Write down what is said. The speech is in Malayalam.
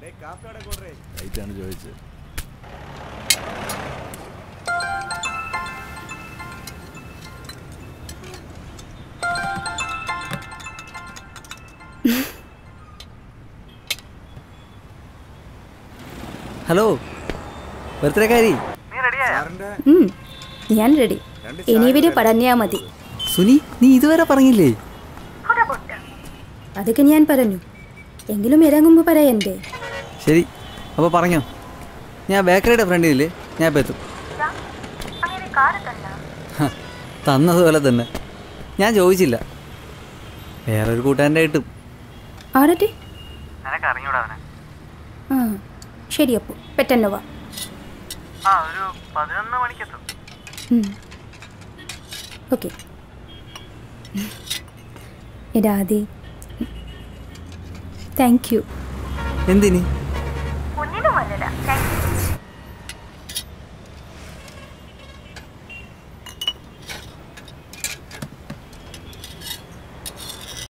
റൈറ്റാണ് ചോദിച്ചത് ഹലോ ബർത്ത്ഡേക്കാരി ഉം, ഞാൻ റെഡി ഇനി ഇവര് പറഞ്ഞാ മതി സുനി നീ ഇതുവരെ പറഞ്ഞില്ലേ അതൊക്കെ ഞാൻ പറഞ്ഞു എങ്കിലും ഇറങ്ങുമ്പോ പറയണ്ടേ ശരി അപ്പോൾ പറഞ്ഞോ ഞാൻ ബേക്കറിയുടെ ഫ്രണ്ടിലില്ലേ ഞാൻ ഇപ്പം എത്തും ഹ, തന്നതുപോലെ തന്നെ ഞാൻ ചോദിച്ചില്ല വേറൊരു കൂട്ടുകാരൻ്റെ കിട്ടും ആടട്ടെ ആ ശരി അപ്പോ പെട്ടെന്ന് വാ ഓക്കെ എടാ ആദി താങ്ക് യു എന്തിന് ഒന്നിനും വന്നല്ല താങ്ക്